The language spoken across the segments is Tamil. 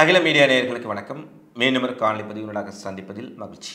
அகில மீடியா நேயர்களுக்கு வணக்கம் மீண்டும் ஒரு காணொலி பதிவுகளாக சந்திப்பதில் மகிழ்ச்சி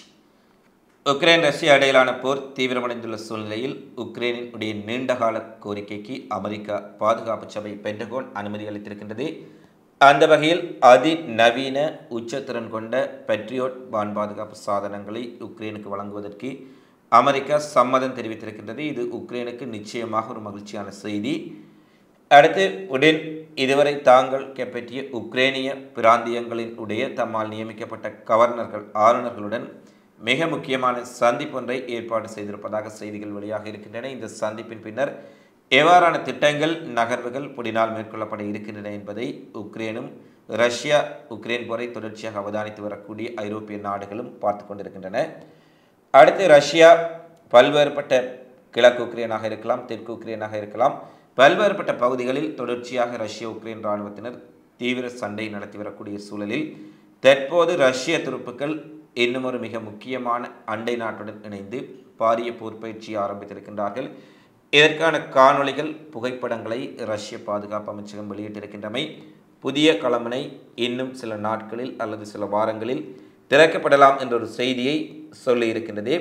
உக்ரைன் ரஷ்யா இடையிலான போர் தீவிரமடைந்துள்ள சூழ்நிலையில் உக்ரைனின் உடைய நீண்டகால கோரிக்கைக்கு அமெரிக்கா பாதுகாப்பு சபை பென்டகோன் அனுமதி அளித்திருக்கின்றது அந்த வகையில் அதிநவீன உச்சத்திறன் கொண்ட பெட்ரியோட் வான் பாதுகாப்பு சாதனங்களை உக்ரைனுக்கு வழங்குவதற்கு அமெரிக்கா சம்மதம் தெரிவித்திருக்கின்றது இது உக்ரைனுக்கு நிச்சயமாக ஒரு மகிழ்ச்சியான செய்தி அடுத்து உடன் இதுவரை தாங்கள் கைப்பற்றிய உக்ரேனிய பிராந்தியங்களின் உடைய தம்மால் நியமிக்கப்பட்ட கவர்னர்கள் ஆளுநர்களுடன் மிக முக்கியமான சந்திப்பொன்றை ஏற்பாடு செய்திருப்பதாக செய்திகள் வெளியாக இருக்கின்றன இந்த சந்திப்பின் பின்னர் எவ்வாறான திட்டங்கள் நகர்வுகள் புடினால் மேற்கொள்ளப்பட இருக்கின்றன என்பதை உக்ரைனும் ரஷ்யா உக்ரைன் போரை தொடர்ச்சியாக அவதானித்து வரக்கூடிய ஐரோப்பிய நாடுகளும் பார்த்து கொண்டிருக்கின்றன அடுத்து ரஷ்யா பல்வேறுபட்ட கிழக்கு உக்ரைனாக இருக்கலாம் தெற்கு உக்ரைனாக இருக்கலாம் பல்வேறுபட்ட பகுதிகளில் தொடர்ச்சியாக ரஷ்ய உக்ரைன் இராணுவத்தினர் தீவிர சண்டை நடத்தி வரக்கூடிய சூழலில் தற்போது ரஷ்ய துருப்புக்கள் இன்னும் ஒரு மிக முக்கியமான அண்டை நாட்டுடன் இணைந்து பாரிய போர் பயிற்சியை ஆரம்பித்திருக்கின்றார்கள் இதற்கான காணொளிகள் புகைப்படங்களை ரஷ்ய பாதுகாப்பு அமைச்சகம் வெளியிட்டிருக்கின்றமை புதிய களமனை இன்னும் சில நாட்களில் அல்லது சில வாரங்களில் திறக்கப்படலாம் என்ற ஒரு செய்தியை சொல்லியிருக்கின்றது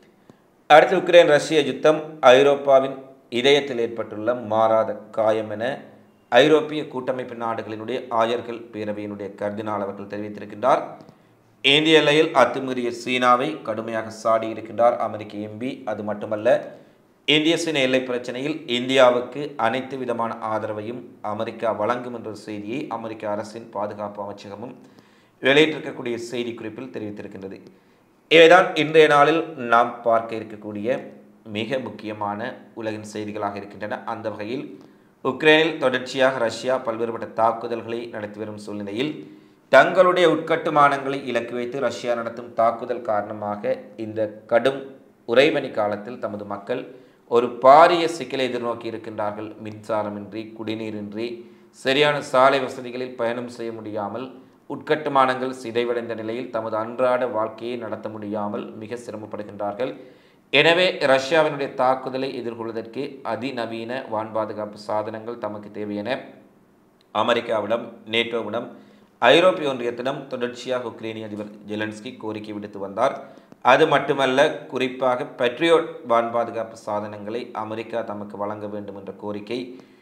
அடுத்து உக்ரைன் ரஷ்ய யுத்தம் ஐரோப்பாவின் இதயத்தில் ஏற்பட்டுள்ள மாறாத காயம் என ஐரோப்பிய கூட்டமைப்பு நாடுகளினுடைய ஆயர்கள் பேரவையினுடைய கர்தினால் அவர்கள் தெரிவித்திருக்கின்றார் இந்திய எல்லையில் அத்துமீறிய சீனாவை கடுமையாக சாடி இருக்கின்றார் அமெரிக்க எம்பி அது மட்டுமல்ல இந்திய சீன எல்லை பிரச்சனையில் இந்தியாவுக்கு அனைத்து விதமான ஆதரவையும் அமெரிக்கா வழங்கும் என்ற செய்தியை அமெரிக்க அரசின் பாதுகாப்பு அமைச்சகமும் வெளியிட்டிருக்கக்கூடிய செய்தி குறிப்பில் தெரிவித்திருக்கின்றது இவைதான் இன்றைய நாளில் நாம் பார்க்க இருக்கக்கூடிய மிக முக்கியமான உலகின் செய்திகளாக இருக்கின்றன அந்த வகையில் உக்ரைனில் தொடர்ச்சியாக ரஷ்யா பல்வேறுபட்ட தாக்குதல்களை நடத்தி வரும் சூழ்நிலையில் தங்களுடைய உட்கட்டுமானங்களை இலக்கு வைத்து ரஷ்யா நடத்தும் தாக்குதல் காரணமாக இந்த கடும் உறைபனி காலத்தில் தமது மக்கள் ஒரு பாரிய சிக்கலை எதிர்நோக்கி இருக்கின்றார்கள் மின்சாரமின்றி குடிநீரின்றி சரியான சாலை வசதிகளில் பயணம் செய்ய முடியாமல் உட்கட்டுமானங்கள் சிதைவடைந்த நிலையில் தமது அன்றாட வாழ்க்கையை நடத்த முடியாமல் மிக சிரமப்படுகின்றார்கள் எனவே ரஷ்யாவினுடைய தாக்குதலை எதிர்கொள்வதற்கு அதிநவீன வான் பாதுகாப்பு சாதனங்கள் தமக்கு தேவையென அமெரிக்காவிடம் நேட்டோவிடம் ஐரோப்பிய ஒன்றியத்திடம் தொடர்ச்சியாக உக்ரைனிய அதிபர் ஜெலன்ஸ்கி கோரிக்கை விடுத்து வந்தார் அது மட்டுமல்ல குறிப்பாக பெட்ரியோட் வான் பாதுகாப்பு சாதனங்களை அமெரிக்கா தமக்கு வழங்க வேண்டும் என்ற கோரிக்கை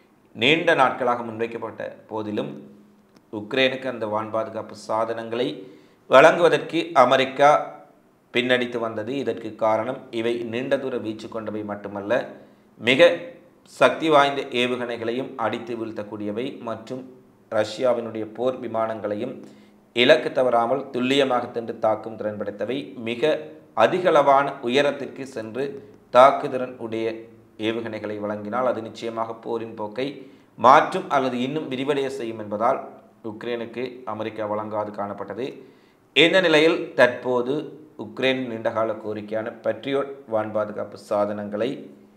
நீண்ட நாட்களாக முன்வைக்கப்பட்ட போதிலும் உக்ரைனுக்கு அந்த வான் பாதுகாப்பு சாதனங்களை வழங்குவதற்கு அமெரிக்கா பின்னடித்து வந்தது இதற்கு காரணம் இவை நீண்ட தூர வீச்சு கொண்டவை மட்டுமல்ல மிக சக்தி வாய்ந்த ஏவுகணைகளையும் அடித்து வீழ்த்தக்கூடியவை மற்றும் ரஷ்யாவினுடைய போர் விமானங்களையும் இலக்கு தவறாமல் துல்லியமாக சென்று தாக்கும் திறன் படைத்தவை மிக அதிகளவான உயரத்திற்கு சென்று தாக்குதிறன் உடைய ஏவுகணைகளை வழங்கினால் அது நிச்சயமாக போரின் போக்கை மாற்றும் அல்லது இன்னும் விரிவடைய செய்யும் என்பதால் உக்ரைனுக்கு அமெரிக்கா வழங்காது காணப்பட்டது இந்த நிலையில் தற்போது உக்ரைன் நீண்டகால கோரிக்கையான பட்ரியோட் வான் பாதுகாப்பு சாதனங்களை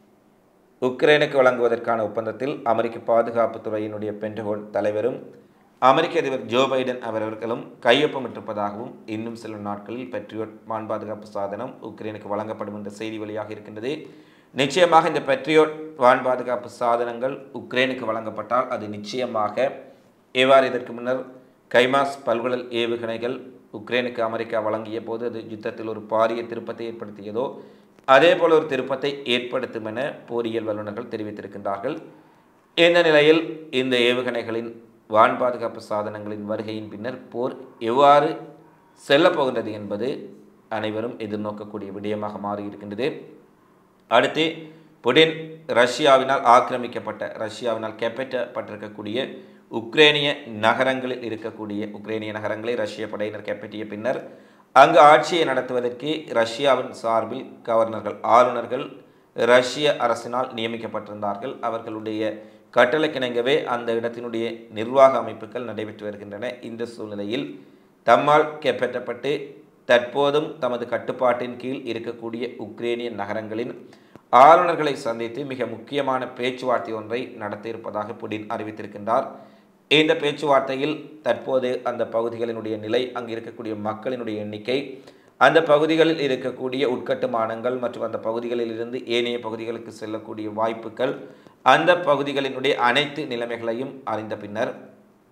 உக்ரைனுக்கு வழங்குவதற்கான ஒப்பந்தத்தில் அமெரிக்க பாதுகாப்பு துறையினுடைய பென்டகோன் தலைவரும் அமெரிக்க அதிபர் ஜோ பைடன் அவர்களும் கையொப்பமிட்டிருப்பதாகவும் இன்னும் சில நாட்களில் பெட்ரியோட் வான் பாதுகாப்பு சாதனம் உக்ரைனுக்கு வழங்கப்படும் என்ற செய்தி வழியாக இருக்கின்றது நிச்சயமாக இந்த பெட்ரியோட் வான் பாதுகாப்பு சாதனங்கள் உக்ரைனுக்கு வழங்கப்பட்டால் அது நிச்சயமாக எவ்வாறு இதற்கு முன்னர் கைமாஸ் பல்குழல் ஏவுகணைகள் உக்ரைனுக்கு அமெரிக்கா வழங்கிய போது அது யுத்தத்தில் ஒரு பாரிய திருப்பத்தை ஏற்படுத்தியதோ அதே போல ஒரு திருப்பத்தை ஏற்படுத்தும் என போரியல் வல்லுநர்கள் தெரிவித்திருக்கின்றார்கள் இந்த நிலையில் இந்த ஏவுகணைகளின் வான் பாதுகாப்பு சாதனங்களின் வருகையின் பின்னர் போர் எவ்வாறு செல்லப்போகின்றது என்பது அனைவரும் எதிர்நோக்கக்கூடிய விடயமாக மாறியிருக்கின்றது அடுத்து புடின் ரஷ்யாவினால் ஆக்கிரமிக்கப்பட்ட ரஷ்யாவினால் கைப்பற்றப்பட்டிருக்கக்கூடிய உக்ரைனிய நகரங்களில் இருக்கக்கூடிய உக்ரைனிய நகரங்களை ரஷ்ய படையினர் கைப்பற்றிய பின்னர் அங்கு ஆட்சியை நடத்துவதற்கு ரஷ்யாவின் சார்பில் கவர்னர்கள் ஆளுநர்கள் ரஷ்ய அரசினால் நியமிக்கப்பட்டிருந்தார்கள் அவர்களுடைய கட்டளைக்கிணங்கவே அந்த இடத்தினுடைய நிர்வாக அமைப்புகள் நடைபெற்று வருகின்றன இந்த சூழ்நிலையில் தம்மால் கைப்பற்றப்பட்டு தற்போதும் தமது கட்டுப்பாட்டின் கீழ் இருக்கக்கூடிய உக்ரைனிய நகரங்களின் ஆளுநர்களை சந்தித்து மிக முக்கியமான பேச்சுவார்த்தை ஒன்றை நடத்தியிருப்பதாக புடின் அறிவித்திருக்கின்றார் இந்த பேச்சுவார்த்தையில் தற்போது அந்த பகுதிகளினுடைய நிலை அங்கு இருக்கக்கூடிய மக்களினுடைய எண்ணிக்கை அந்த பகுதிகளில் இருக்கக்கூடிய உட்கட்டுமானங்கள் மற்றும் அந்த பகுதிகளில் இருந்து ஏனைய பகுதிகளுக்கு செல்லக்கூடிய வாய்ப்புகள் அந்த பகுதிகளினுடைய அனைத்து நிலைமைகளையும் அறிந்த பின்னர்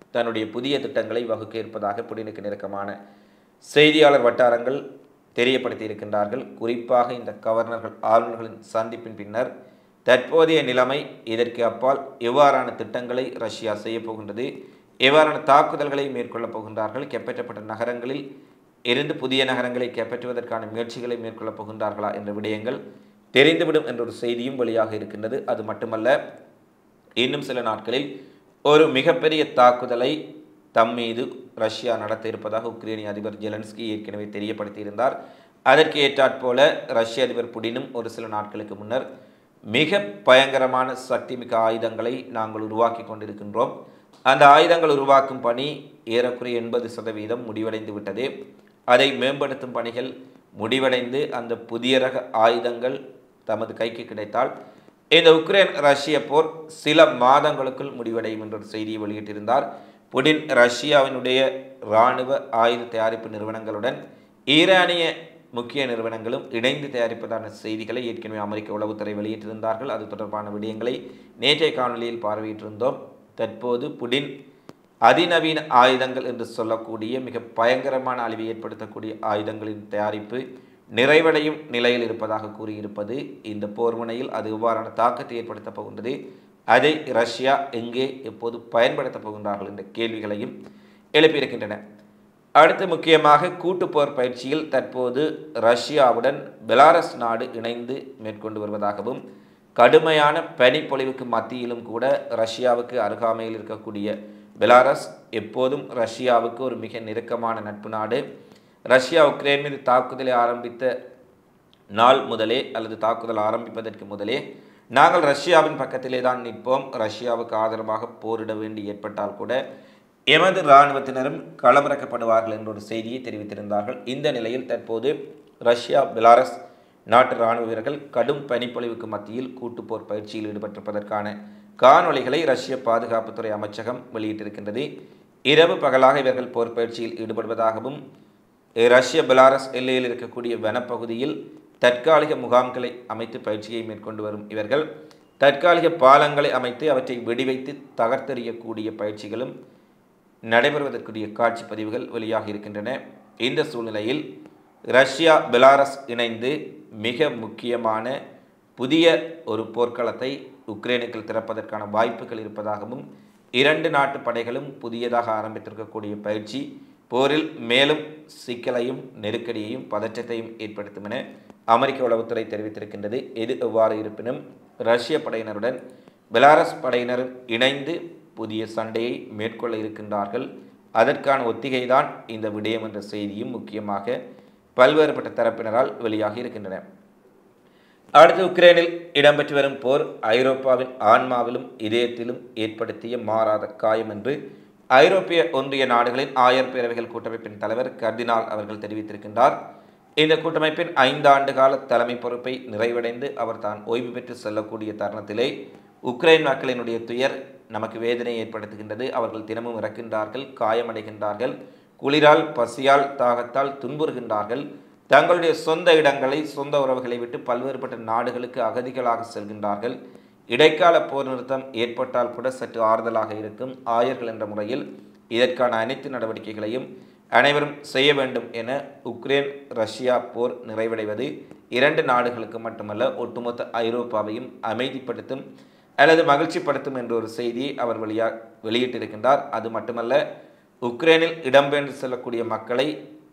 தன்னுடைய புதிய திட்டங்களை வகுக்க இருப்பதாக புடினுக்கு நெருக்கமான செய்தியாளர் வட்டாரங்கள் தெரியப்படுத்தி இருக்கின்றார்கள் குறிப்பாக இந்த கவர்னர்கள் ஆளுநர்களின் சந்திப்பின் பின்னர் தற்போதைய நிலைமை இதற்கு அப்பால் எவ்வாறான திட்டங்களை ரஷ்யா செய்ய போகின்றது எவ்வாறான தாக்குதல்களை மேற்கொள்ளப் போகின்றார்கள் கைப்பற்றப்பட்ட நகரங்களில் இருந்து புதிய நகரங்களை கைப்பற்றுவதற்கான முயற்சிகளை மேற்கொள்ளப் போகின்றார்களா என்ற விடயங்கள் தெரிந்துவிடும் என்ற ஒரு செய்தியும் வெளியாக இருக்கின்றது அது மட்டுமல்ல இன்னும் சில நாட்களில் ஒரு மிகப்பெரிய தாக்குதலை தம் மீது ரஷ்யா நடத்த இருப்பதாக உக்ரைனிய அதிபர் ஜெலன்ஸ்கி ஏற்கனவே தெரியப்படுத்தியிருந்தார் அதற்கு ஏற்றாற்போல ரஷ்ய அதிபர் புடினும் ஒரு சில நாட்களுக்கு முன்னர் மிக பயங்கரமான சக்திமிக்க ஆயுதங்களை நாங்கள் உருவாக்கி கொண்டிருக்கின்றோம் அந்த ஆயுதங்கள் உருவாக்கும் பணி ஏறக்குறைய எண்பது சதவீதம் முடிவடைந்து விட்டது அதை மேம்படுத்தும் பணிகள் முடிவடைந்து அந்த புதிய ரக ஆயுதங்கள் தமது கைக்கு கிடைத்தால் இந்த உக்ரைன் ரஷ்ய போர் சில மாதங்களுக்குள் முடிவடையும் என்ற ஒரு செய்தியை வெளியிட்டிருந்தார் புடின் ரஷ்யாவினுடைய இராணுவ ஆயுத தயாரிப்பு நிறுவனங்களுடன் ஈரானிய முக்கிய நிறுவனங்களும் இணைந்து தயாரிப்பதான செய்திகளை ஏற்கனவே அமெரிக்க உளவுத்துறை வெளியிட்டிருந்தார்கள் அது தொடர்பான விடயங்களை நேற்றைய காணொலியில் பார்வையிட்டிருந்தோம் தற்போது புடின் அதிநவீன ஆயுதங்கள் என்று சொல்லக்கூடிய மிக பயங்கரமான அழிவை ஏற்படுத்தக்கூடிய ஆயுதங்களின் தயாரிப்பு நிறைவடையும் நிலையில் இருப்பதாக கூறியிருப்பது இந்த போர் முனையில் அது எவ்வாறான தாக்கத்தை ஏற்படுத்தப் போகின்றது அதை ரஷ்யா எங்கே எப்போது பயன்படுத்தப் போகின்றார்கள் என்ற கேள்விகளையும் எழுப்பியிருக்கின்றன அடுத்து முக்கியமாக கூட்டுப்போர் பயிற்சியில் தற்போது ரஷ்யாவுடன் பெலாரஸ் நாடு இணைந்து மேற்கொண்டு வருவதாகவும் கடுமையான பனிப்பொழிவுக்கு மத்தியிலும் கூட ரஷ்யாவுக்கு அருகாமையில் இருக்கக்கூடிய பெலாரஸ் எப்போதும் ரஷ்யாவுக்கு ஒரு மிக நெருக்கமான நட்பு நாடு ரஷ்யா உக்ரைன் மீது தாக்குதலை ஆரம்பித்த நாள் முதலே அல்லது தாக்குதல் ஆரம்பிப்பதற்கு முதலே நாங்கள் ரஷ்யாவின் பக்கத்திலே தான் நிற்போம் ரஷ்யாவுக்கு ஆதரவாக போரிட வேண்டி ஏற்பட்டால் கூட எமது இராணுவத்தினரும் களமிறக்கப்படுவார்கள் என்ற ஒரு செய்தியை தெரிவித்திருந்தார்கள் இந்த நிலையில் தற்போது ரஷ்யா பெலாரஸ் நாட்டு இராணுவ வீரர்கள் கடும் பனிப்பொழிவுக்கு மத்தியில் கூட்டுப்போர் பயிற்சியில் ஈடுபட்டிருப்பதற்கான காணொளிகளை ரஷ்ய பாதுகாப்புத்துறை அமைச்சகம் வெளியிட்டிருக்கின்றது இரவு பகலாக இவர்கள் போர் பயிற்சியில் ஈடுபடுவதாகவும் ரஷ்ய பெலாரஸ் எல்லையில் இருக்கக்கூடிய வனப்பகுதியில் தற்காலிக முகாம்களை அமைத்து பயிற்சியை மேற்கொண்டு வரும் இவர்கள் தற்காலிக பாலங்களை அமைத்து அவற்றை வெடிவைத்து தகர்த்தெறியக்கூடிய பயிற்சிகளும் நடைபெறுவதற்குரிய காட்சி பதிவுகள் வெளியாக இருக்கின்றன இந்த சூழ்நிலையில் ரஷ்யா பெலாரஸ் இணைந்து மிக முக்கியமான புதிய ஒரு போர்க்களத்தை உக்ரைனுக்கு திறப்பதற்கான வாய்ப்புகள் இருப்பதாகவும் இரண்டு நாட்டு படைகளும் புதியதாக ஆரம்பித்திருக்கக்கூடிய பயிற்சி போரில் மேலும் சிக்கலையும் நெருக்கடியையும் பதற்றத்தையும் ஏற்படுத்தும் என அமெரிக்க உளவுத்துறை தெரிவித்திருக்கின்றது எது எவ்வாறு இருப்பினும் ரஷ்ய படையினருடன் பெலாரஸ் படையினரும் இணைந்து புதிய சண்டையை மேற்கொள்ள இருக்கின்றார்கள் அதற்கான ஒத்திகைதான் இந்த விடயம் என்ற செய்தியும் முக்கியமாக பல்வேறுபட்ட தரப்பினரால் வெளியாகி இருக்கின்றன அடுத்து உக்ரைனில் இடம்பெற்று வரும் போர் ஐரோப்பாவின் ஆன்மாவிலும் இதயத்திலும் ஏற்படுத்திய மாறாத காயம் என்று ஐரோப்பிய ஒன்றிய நாடுகளின் ஆயர் பேரவைகள் கூட்டமைப்பின் தலைவர் கர்தினால் அவர்கள் தெரிவித்திருக்கின்றார் இந்த கூட்டமைப்பின் ஐந்தாண்டு கால தலைமை பொறுப்பை நிறைவடைந்து அவர் தான் ஓய்வு பெற்று செல்லக்கூடிய தருணத்திலே உக்ரைன் மக்களினுடைய துயர் நமக்கு வேதனை ஏற்படுத்துகின்றது அவர்கள் தினமும் இறக்கின்றார்கள் காயமடைகின்றார்கள் குளிரால் பசியால் தாகத்தால் துன்புறுகின்றார்கள் தங்களுடைய சொந்த இடங்களை சொந்த உறவுகளை விட்டு பல்வேறுபட்ட நாடுகளுக்கு அகதிகளாக செல்கின்றார்கள் இடைக்கால போர் நிறுத்தம் ஏற்பட்டால் கூட சற்று ஆறுதலாக இருக்கும் ஆயர்கள் என்ற முறையில் இதற்கான அனைத்து நடவடிக்கைகளையும் அனைவரும் செய்ய வேண்டும் என உக்ரைன் ரஷ்யா போர் நிறைவடைவது இரண்டு நாடுகளுக்கு மட்டுமல்ல ஒட்டுமொத்த ஐரோப்பாவையும் அமைதிப்படுத்தும் அல்லது மகிழ்ச்சிப்படுத்தும் என்ற ஒரு செய்தியை அவர் வெளியா வெளியிட்டிருக்கின்றார் அது மட்டுமல்ல உக்ரைனில் இடம்பெயர்ந்து செல்லக்கூடிய மக்களை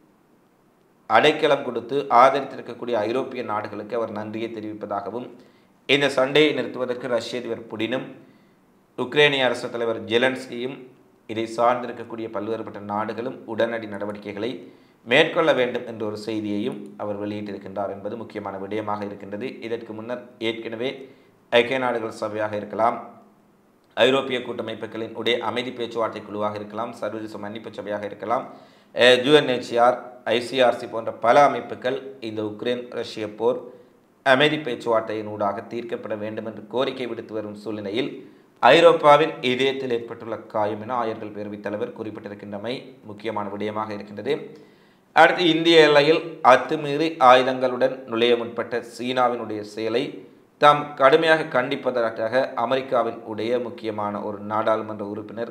அடைக்கலம் கொடுத்து ஆதரித்திருக்கக்கூடிய ஐரோப்பிய நாடுகளுக்கு அவர் நன்றியை தெரிவிப்பதாகவும் இந்த சண்டையை நிறுத்துவதற்கு ரஷ்ய அதிபர் புடினும் உக்ரைனிய அரசு தலைவர் ஜெலன்ஸ்கியும் இதை சார்ந்திருக்கக்கூடிய பல்வேறுபட்ட நாடுகளும் உடனடி நடவடிக்கைகளை மேற்கொள்ள வேண்டும் என்ற ஒரு செய்தியையும் அவர் வெளியிட்டிருக்கின்றார் என்பது முக்கியமான விடயமாக இருக்கின்றது இதற்கு முன்னர் ஏற்கனவே ஐக்கிய நாடுகள் சபையாக இருக்கலாம் ஐரோப்பிய கூட்டமைப்புகளின் உடைய அமைதி பேச்சுவார்த்தை குழுவாக இருக்கலாம் சர்வதேச மன்னிப்பு சபையாக இருக்கலாம் யுஎன்ஹெச்ஆர் ஐசிஆர்சி போன்ற பல அமைப்புகள் இந்த உக்ரைன் ரஷ்ய போர் அமைதி பேச்சுவார்த்தையின் ஊடாக தீர்க்கப்பட வேண்டும் என்று கோரிக்கை விடுத்து வரும் சூழ்நிலையில் ஐரோப்பாவின் இதயத்தில் ஏற்பட்டுள்ள காயம் என ஆயர்கள் பேரவைத் தலைவர் குறிப்பிட்டிருக்கின்றமை முக்கியமான விடயமாக இருக்கின்றது அடுத்து இந்திய எல்லையில் அத்துமீறி ஆயுதங்களுடன் நுழைய முற்பட்ட சீனாவினுடைய செயலை தாம் கடுமையாக கண்டிப்பதற்காக அமெரிக்காவின் உடைய முக்கியமான ஒரு நாடாளுமன்ற உறுப்பினர்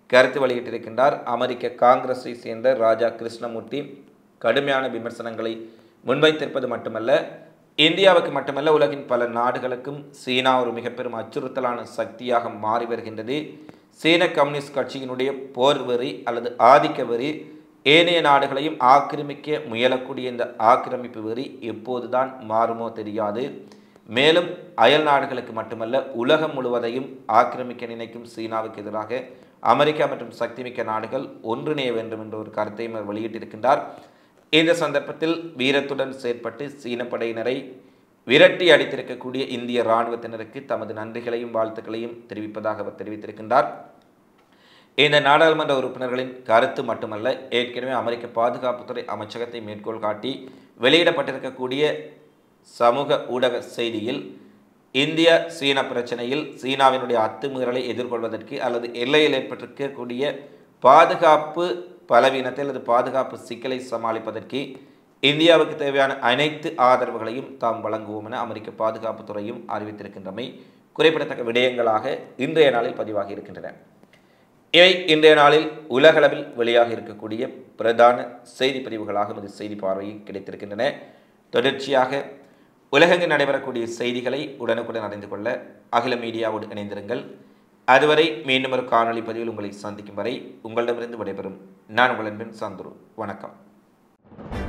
கருத்து வெளியிட்டிருக்கின்றார் அமெரிக்க காங்கிரஸை சேர்ந்த ராஜா கிருஷ்ணமூர்த்தி கடுமையான விமர்சனங்களை முன்வைத்திருப்பது மட்டுமல்ல இந்தியாவுக்கு மட்டுமல்ல உலகின் பல நாடுகளுக்கும் சீனா ஒரு மிக பெரும் அச்சுறுத்தலான சக்தியாக மாறி வருகின்றது சீன கம்யூனிஸ்ட் கட்சியினுடைய போர் வெறி அல்லது ஆதிக்க வெறி ஏனைய நாடுகளையும் ஆக்கிரமிக்க முயலக்கூடிய இந்த ஆக்கிரமிப்பு வெறி எப்போதுதான் மாறுமோ தெரியாது மேலும் அயல் நாடுகளுக்கு மட்டுமல்ல உலகம் முழுவதையும் ஆக்கிரமிக்க நினைக்கும் சீனாவுக்கு எதிராக அமெரிக்கா மற்றும் சக்திமிக்க நாடுகள் ஒன்றிணைய வேண்டும் என்ற ஒரு கருத்தையும் அவர் வெளியிட்டிருக்கின்றார் இந்த சந்தர்ப்பத்தில் வீரத்துடன் செயற்பட்டு சீன படையினரை விரட்டி அடித்திருக்கக்கூடிய இந்திய இராணுவத்தினருக்கு தமது நன்றிகளையும் வாழ்த்துக்களையும் தெரிவிப்பதாக அவர் தெரிவித்திருக்கின்றார் இந்த நாடாளுமன்ற உறுப்பினர்களின் கருத்து மட்டுமல்ல ஏற்கனவே அமெரிக்க பாதுகாப்புத்துறை அமைச்சகத்தை மேற்கோள் காட்டி வெளியிடப்பட்டிருக்கக்கூடிய சமூக ஊடக செய்தியில் இந்திய சீன பிரச்சனையில் சீனாவினுடைய அத்துமீறலை எதிர்கொள்வதற்கு அல்லது எல்லையில் ஏற்பட்டிருக்கக்கூடிய பாதுகாப்பு பலவீனத்தை அல்லது பாதுகாப்பு சிக்கலை சமாளிப்பதற்கு இந்தியாவுக்கு தேவையான அனைத்து ஆதரவுகளையும் தாம் வழங்குவோம் என அமெரிக்க பாதுகாப்புத்துறையும் அறிவித்திருக்கின்றமை குறிப்பிடத்தக்க விடயங்களாக இன்றைய நாளில் பதிவாகி இருக்கின்றன இவை இன்றைய நாளில் உலகளவில் வெளியாக இருக்கக்கூடிய பிரதான செய்தி பிரிவுகளாக நமது செய்தி பார்வையில் கிடைத்திருக்கின்றன தொடர்ச்சியாக உலகெங்கு நடைபெறக்கூடிய செய்திகளை உடனுக்குடன் அறிந்து கொள்ள அகில மீடியாவோடு இணைந்திருங்கள் அதுவரை மீண்டும் ஒரு காணொளி பதிவில் உங்களை சந்திக்கும் வரை உங்களிடமிருந்து விடைபெறும் நான் உங்கள் அன்பின் சந்துரு வணக்கம்